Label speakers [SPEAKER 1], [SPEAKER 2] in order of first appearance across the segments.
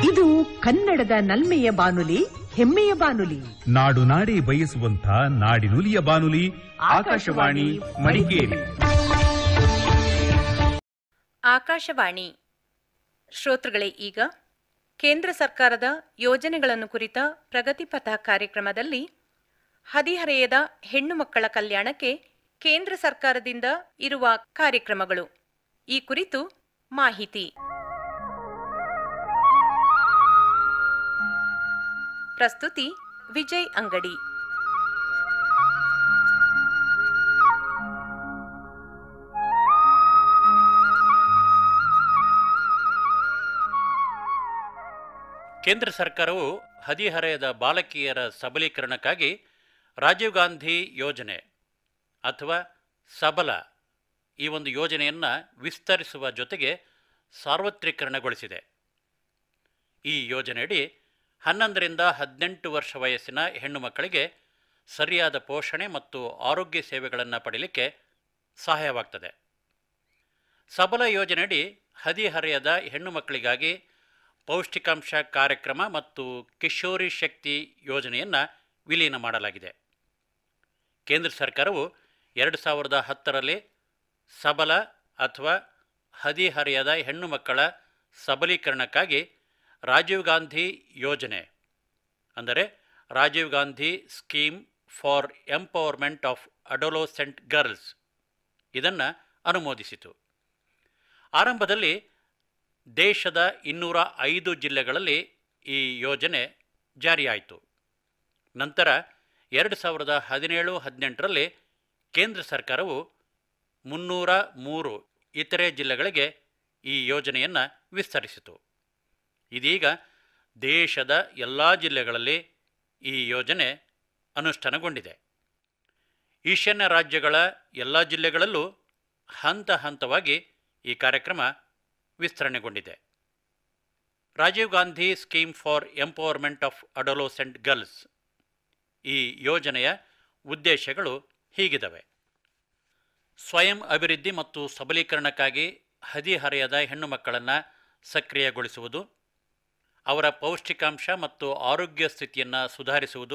[SPEAKER 1] ಇದು ಕನ್ನಡದ ನಲ್ಮೆಯ ಬಾನುಲಿ ಹೆಮ್ಮೆಯ ಬಾನುಲಿ
[SPEAKER 2] ನಾಡು ನಾಡಿ ಬಯಸುವಂತ ನಾಡಿನುಲಿಯ ಬಾನುಲಿ ಆಕಾಶವಾಣಿ ಮಡಿಕೇರಿ
[SPEAKER 3] ಆಕಾಶವಾಣಿ ಶ್ರೋತೃಗಳೇ ಈಗ ಕೇಂದ್ರ ಸರ್ಕಾರದ ಯೋಜನೆಗಳನ್ನು ಕುರಿತ ಪ್ರಗತಿಪಥ ಕಾರ್ಯಕ್ರಮದಲ್ಲಿ ಹದಿಹರೆಯದ ಹೆಣ್ಣು ಮಕ್ಕಳ ಕಲ್ಯಾಣಕ್ಕೆ ಕೇಂದ್ರ ಸರ್ಕಾರದಿಂದ ಇರುವ ಕಾರ್ಯಕ್ರಮಗಳು ಈ ಕುರಿತು ಮಾಹಿತಿ ಪ್ರಸ್ತುತಿ ವಿಜಯ್ ಅಂಗಡಿ
[SPEAKER 4] ಕೇಂದ್ರ ಸರ್ಕಾರವು ಹದಿಹರೆಯದ ಬಾಲಕಿಯರ ಸಬಲೀಕರಣಕ್ಕಾಗಿ ರಾಜೀವ್ ಗಾಂಧಿ ಯೋಜನೆ ಅಥವಾ ಸಬಲ ಈ ಒಂದು ಯೋಜನೆಯನ್ನು ವಿಸ್ತರಿಸುವ ಜೊತೆಗೆ ಸಾರ್ವತ್ರೀಕರಣಗೊಳಿಸಿದೆ ಈ ಯೋಜನೆಯಡಿ ಹನ್ನೊಂದರಿಂದ ಹದಿನೆಂಟು ವರ್ಷ ವಯಸ್ಸಿನ ಹೆಣ್ಣು ಮಕ್ಕಳಿಗೆ ಸರಿಯಾದ ಪೋಷಣೆ ಮತ್ತು ಆರೋಗ್ಯ ಸೇವೆಗಳನ್ನು ಪಡೆಯಲಿಕ್ಕೆ ಸಹಾಯವಾಗ್ತದೆ ಸಬಲ ಯೋಜನೆಯಡಿ ಹದಿಹರೆಯದ ಹೆಣ್ಣು ಮಕ್ಕಳಿಗಾಗಿ ಪೌಷ್ಟಿಕಾಂಶ ಕಾರ್ಯಕ್ರಮ ಮತ್ತು ಕಿಶೋರಿ ಶಕ್ತಿ ಯೋಜನೆಯನ್ನು ವಿಲೀನ ಮಾಡಲಾಗಿದೆ ಕೇಂದ್ರ ಸರ್ಕಾರವು ಎರಡು ಸಾವಿರದ ಹತ್ತರಲ್ಲಿ ಸಬಲ ಅಥವಾ ಹದಿಹರೆಯದ ಹೆಣ್ಣು ಮಕ್ಕಳ ಸಬಲೀಕರಣಕ್ಕಾಗಿ ರಾಜೀವ್ ಗಾಂಧಿ ಯೋಜನೆ ಅಂದರೆ Rajiv Gandhi scheme for empowerment of adolescent girls ಇದನ್ನು ಅನುಮೋದಿಸಿತು ಆರಂಭದಲ್ಲಿ ದೇಶದ ಇನ್ನೂರ ಐದು ಜಿಲ್ಲೆಗಳಲ್ಲಿ ಈ ಯೋಜನೆ ಜಾರಿಯಾಯಿತು ನಂತರ ಎರಡು ಸಾವಿರದ ಹದಿನೇಳು ಹದಿನೆಂಟರಲ್ಲಿ ಕೇಂದ್ರ ಸರ್ಕಾರವು ಮುನ್ನೂರ ಮೂರು ಇತರೆ ಜಿಲ್ಲೆಗಳಿಗೆ ಈ ಯೋಜನೆಯನ್ನು ವಿಸ್ತರಿಸಿತು ಇದೀಗ ದೇಶದ ಎಲ್ಲ ಜಿಲ್ಲೆಗಳಲ್ಲಿ ಈ ಯೋಜನೆ ಅನುಷ್ಠಾನಗೊಂಡಿದೆ ಈಶಾನ್ಯ ರಾಜ್ಯಗಳ ಎಲ್ಲ ಜಿಲ್ಲೆಗಳಲ್ಲೂ ಹಂತ ಹಂತವಾಗಿ ಈ ಕಾರ್ಯಕ್ರಮ ವಿಸ್ತರಣೆಗೊಂಡಿದೆ Rajiv Gandhi scheme for empowerment of adolescent girls ಈ ಯೋಜನೆಯ ಉದ್ದೇಶಗಳು ಹೀಗಿದ್ದಾವೆ ಸ್ವಯಂ ಅಭಿವೃದ್ಧಿ ಮತ್ತು ಸಬಲೀಕರಣಕ್ಕಾಗಿ ಹದಿಹರೆಯದ ಹೆಣ್ಣು ಮಕ್ಕಳನ್ನು ಸಕ್ರಿಯಗೊಳಿಸುವುದು ಅವರ ಪೌಷ್ಟಿಕಾಂಶ ಮತ್ತು ಆರೋಗ್ಯ ಸ್ಥಿತಿಯನ್ನು ಸುಧಾರಿಸುವುದು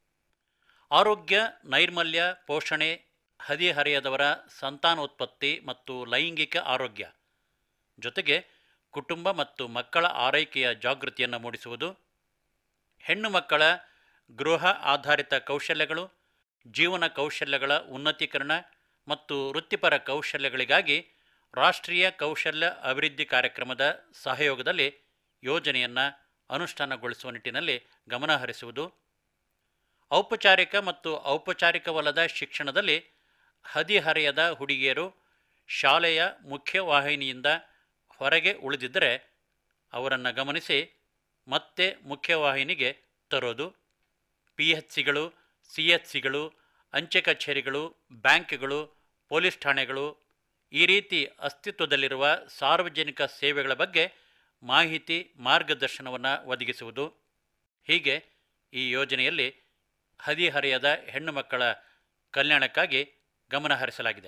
[SPEAKER 4] ಆರೋಗ್ಯ ನೈರ್ಮಲ್ಯ ಪೋಷಣೆ ಹದಿಹರೆಯದವರ ಸಂತಾನೋತ್ಪತ್ತಿ ಮತ್ತು ಲೈಂಗಿಕ ಆರೋಗ್ಯ ಜೊತೆಗೆ ಕುಟುಂಬ ಮತ್ತು ಮಕ್ಕಳ ಆರೈಕೆಯ ಜಾಗೃತಿಯನ್ನು ಮೂಡಿಸುವುದು ಹೆಣ್ಣು ಮಕ್ಕಳ ಗೃಹ ಆಧಾರಿತ ಕೌಶಲ್ಯಗಳು ಜೀವನ ಕೌಶಲ್ಯಗಳ ಉನ್ನತೀಕರಣ ಮತ್ತು ವೃತ್ತಿಪರ ಕೌಶಲ್ಯಗಳಿಗಾಗಿ ರಾಷ್ಟ್ರೀಯ ಕೌಶಲ್ಯ ಅಭಿವೃದ್ಧಿ ಕಾರ್ಯಕ್ರಮದ ಸಹಯೋಗದಲ್ಲಿ ಯೋಜನೆಯನ್ನು ಅನುಷ್ಠಾನಗೊಳಿಸುವ ನಿಟ್ಟಿನಲ್ಲಿ ಗಮನಹರಿಸುವುದು ಔಪಚಾರಿಕ ಮತ್ತು ಔಪಚಾರಿಕವಲ್ಲದ ಶಿಕ್ಷಣದಲ್ಲಿ ಹದಿಹರೆಯದ ಹುಡುಗಿಯರು ಶಾಲೆಯ ಮುಖ್ಯವಾಹಿನಿಯಿಂದ ಹೊರಗೆ ಉಳಿದಿದ್ದರೆ ಅವರನ್ನು ಗಮನಿಸಿ ಮತ್ತೆ ಮುಖ್ಯವಾಹಿನಿಗೆ ತರೋದು ಪಿ ಎಚ್ ಸಿಗಳು ಸಿ ಎಚ್ ಸಿಗಳು ಅಂಚೆ ಕಚೇರಿಗಳು ಬ್ಯಾಂಕ್ಗಳು ಪೊಲೀಸ್ ಠಾಣೆಗಳು ಈ ರೀತಿ ಅಸ್ತಿತ್ವದಲ್ಲಿರುವ ಸಾರ್ವಜನಿಕ ಸೇವೆಗಳ ಬಗ್ಗೆ ಮಾಹಿತಿ ಮಾರ್ಗದರ್ಶನವನ್ನು ಒದಗಿಸುವುದು ಹೀಗೆ ಈ ಯೋಜನೆಯಲ್ಲಿ ಹದಿಹರೆಯದ ಹೆಣ್ಣು ಮಕ್ಕಳ ಕಲ್ಯಾಣಕ್ಕಾಗಿ ಗಮನಹರಿಸಲಾಗಿದೆ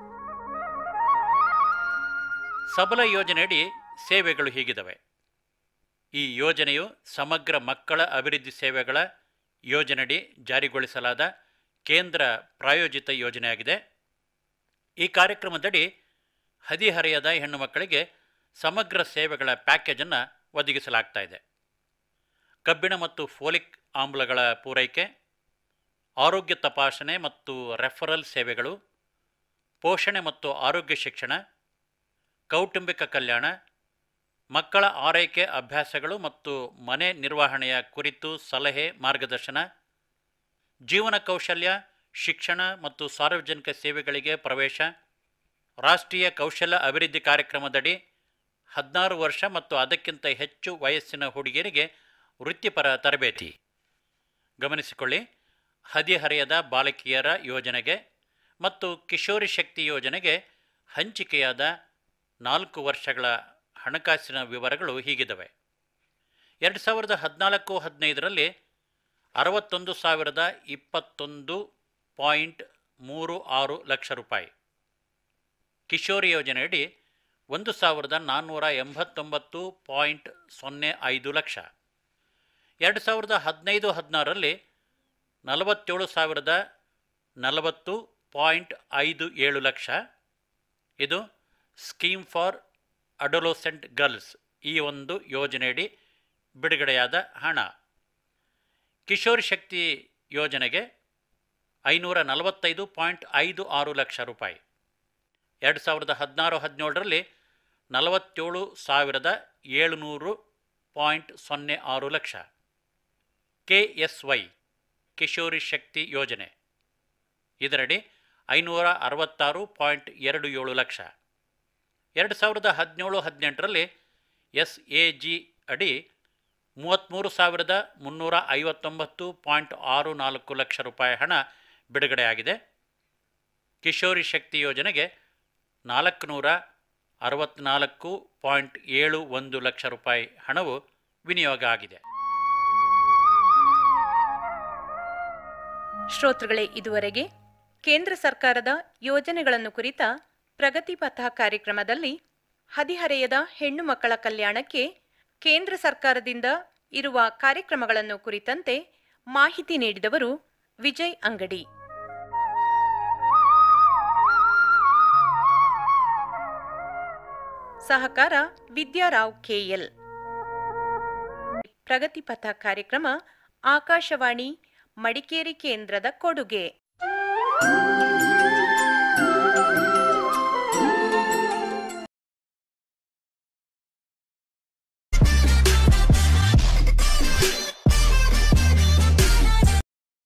[SPEAKER 4] ಸಬಲ ಯೋಜನೆಯಡಿ ಸೇವೆಗಳು ಹೀಗಿದ್ದಾವೆ ಈ ಯೋಜನೆಯು ಸಮಗ್ರ ಮಕ್ಕಳ ಅಭಿವೃದ್ಧಿ ಸೇವೆಗಳ ಯೋಜನೆಯಡಿ ಜಾರಿಗೊಳಿಸಲಾದ ಕೇಂದ್ರ ಪ್ರಾಯೋಜಿತ ಯೋಜನೆಯಾಗಿದೆ ಈ ಕಾರ್ಯಕ್ರಮದಡಿ ಹದಿಹರೆಯದ ಹೆಣ್ಣು ಮಕ್ಕಳಿಗೆ ಸಮಗ್ರ ಸೇವೆಗಳ ಪ್ಯಾಕೇಜನ್ನು ಒದಗಿಸಲಾಗ್ತಾ ಇದೆ ಕಬ್ಬಿಣ ಮತ್ತು ಫೋಲಿಕ್ ಆಮ್ಲಗಳ ಪೂರೈಕೆ ಆರೋಗ್ಯ ತಪಾಸಣೆ ಮತ್ತು ರೆಫರಲ್ ಸೇವೆಗಳು ಪೋಷಣೆ ಮತ್ತು ಆರೋಗ್ಯ ಶಿಕ್ಷಣ ಕೌಟುಂಬಿಕ ಕಲ್ಯಾಣ ಮಕ್ಕಳ ಆರೈಕೆ ಅಭ್ಯಾಸಗಳು ಮತ್ತು ಮನೆ ನಿರ್ವಹಣೆಯ ಕುರಿತು ಸಲಹೆ ಮಾರ್ಗದರ್ಶನ ಜೀವನ ಕೌಶಲ್ಯ ಶಿಕ್ಷಣ ಮತ್ತು ಸಾರ್ವಜನಿಕ ಸೇವೆಗಳಿಗೆ ಪ್ರವೇಶ ರಾಷ್ಟ್ರೀಯ ಕೌಶಲ್ಯ ಅಭಿವೃದ್ಧಿ ಕಾರ್ಯಕ್ರಮದಡಿ ಹದಿನಾರು ವರ್ಷ ಮತ್ತು ಅದಕ್ಕಿಂತ ಹೆಚ್ಚು ವಯಸ್ಸಿನ ಹುಡುಗಿಯರಿಗೆ ವೃತ್ತಿಪರ ತರಬೇತಿ ಗಮನಿಸಿಕೊಳ್ಳಿ ಹದಿಹರೆಯದ ಬಾಲಕಿಯರ ಯೋಜನೆಗೆ ಮತ್ತು ಕಿಶೋರಿ ಶಕ್ತಿ ಯೋಜನೆಗೆ ಹಂಚಿಕೆಯಾದ ನಾಲ್ಕು ವರ್ಷಗಳ ಹಣಕಾಸಿನ ವಿವರಗಳು ಹೀಗಿದ್ದಾವೆ ಎರಡು ಸಾವಿರದ ಹದಿನಾಲ್ಕು ಹದಿನೈದರಲ್ಲಿ ಅರವತ್ತೊಂದು ಸಾವಿರದ ಇಪ್ಪತ್ತೊಂದು ಪಾಯಿಂಟ್ ಮೂರು ಆರು ಲಕ್ಷ ರೂಪಾಯಿ ಕಿಶೋರಿ ಯೋಜನೆಯಡಿ ಒಂದು ಸಾವಿರದ ನಾನ್ನೂರ ಎಂಬತ್ತೊಂಬತ್ತು ಪಾಯಿಂಟ್ ಸೊನ್ನೆ ಐದು ಲಕ್ಷ ಎರಡು ಸಾವಿರದ ಹದಿನೈದು ಹದಿನಾರರಲ್ಲಿ ನಲವತ್ತೇಳು ಸಾವಿರದ ನಲವತ್ತು ಪಾಯಿಂಟ್ ಐದು ಏಳು ಲಕ್ಷ ಇದು ಸ್ಕೀಮ್ ಫಾರ್ ಅಡೋಲೋಸೆಂಟ್ ಗರ್ಲ್ಸ್ ಈ ಒಂದು ಯೋಜನೆಯಡಿ ಬಿಡುಗಡೆಯಾದ ಹಣ ಕಿಶೋರ್ ಶಕ್ತಿ ಯೋಜನೆಗೆ ಐನೂರ ನಲವತ್ತೈದು ಪಾಯಿಂಟ್ ಐದು ಆರು ಲಕ್ಷ ರೂಪಾಯಿ ಎರಡು ಸಾವಿರದ ಹದಿನಾರು ಹದಿನೇಳರಲ್ಲಿ ನಲವತ್ತೇಳು ಸಾವಿರದ ಏಳುನೂರು ಪಾಯಿಂಟ್ ಸೊನ್ನೆ ಆರು lakh K S Y Kishori Shakti ಯೋಜನೆ ಇದರಡಿ ಐನೂರ ಅರವತ್ತಾರು ಪಾಯಿಂಟ್ ಎರಡು ಏಳು ಲಕ್ಷ ಎರಡು ಸಾವಿರದ ಹದಿನೇಳು ಹದಿನೆಂಟರಲ್ಲಿ ಎಸ್ ಎ ಜಿ ಅಡಿ ಮೂವತ್ತ್ಮೂರು ಸಾವಿರದ ಮುನ್ನೂರ ಐವತ್ತೊಂಬತ್ತು ಪಾಯಿಂಟ್ ಆರು ನಾಲ್ಕು ಲಕ್ಷ ರೂಪಾಯಿ ಹಣ ಬಿಡುಗಡೆಯಾಗಿದೆ ಕಿಶೋರಿ ಶಕ್ತಿ ಯೋಜನೆಗೆ ನಾಲ್ಕು ನೂರ ಅರವತ್ತ್ನಾಲ್ಕು ಪಾಯಿಂಟ್ ಏಳು ಒಂದು ಲಕ್ಷ ರೂಪಾಯಿ ಹಣವು ವಿನಿಯೋಗ ಆಗಿದೆ
[SPEAKER 3] ಶ್ರೋತೃಗಳೇ ಇದುವರೆಗೆ ಕೇಂದ್ರ ಸರ್ಕಾರದ ಯೋಜನೆಗಳನ್ನು ಕುರಿತ ಪ್ರಗತಿ ಪಥ ಕಾರ್ಯಕ್ರಮದಲ್ಲಿ ಹದಿಹರೆಯದ ಹೆಣ್ಣು ಮಕ್ಕಳ ಕಲ್ಯಾಣಕ್ಕೆ ಕೇಂದ್ರ ಸರ್ಕಾರದಿಂದ ಇರುವ ಕಾರ್ಯಕ್ರಮಗಳನ್ನು ಕುರಿತಂತೆ ಮಾಹಿತಿ ನೀಡಿದವರು ವಿಜಯ್ ಅಂಗಡಿ ಸಹಕಾರ ವಿದ್ಯಾರಾವ್ ಕೆಎಲ್ ಪ್ರಗತಿಪಥ ಕಾರ್ಯಕ್ರಮ ಆಕಾಶವಾಣಿ ಮಡಿಕೇರಿ ಕೇಂದ್ರದ ಕೊಡುಗೆ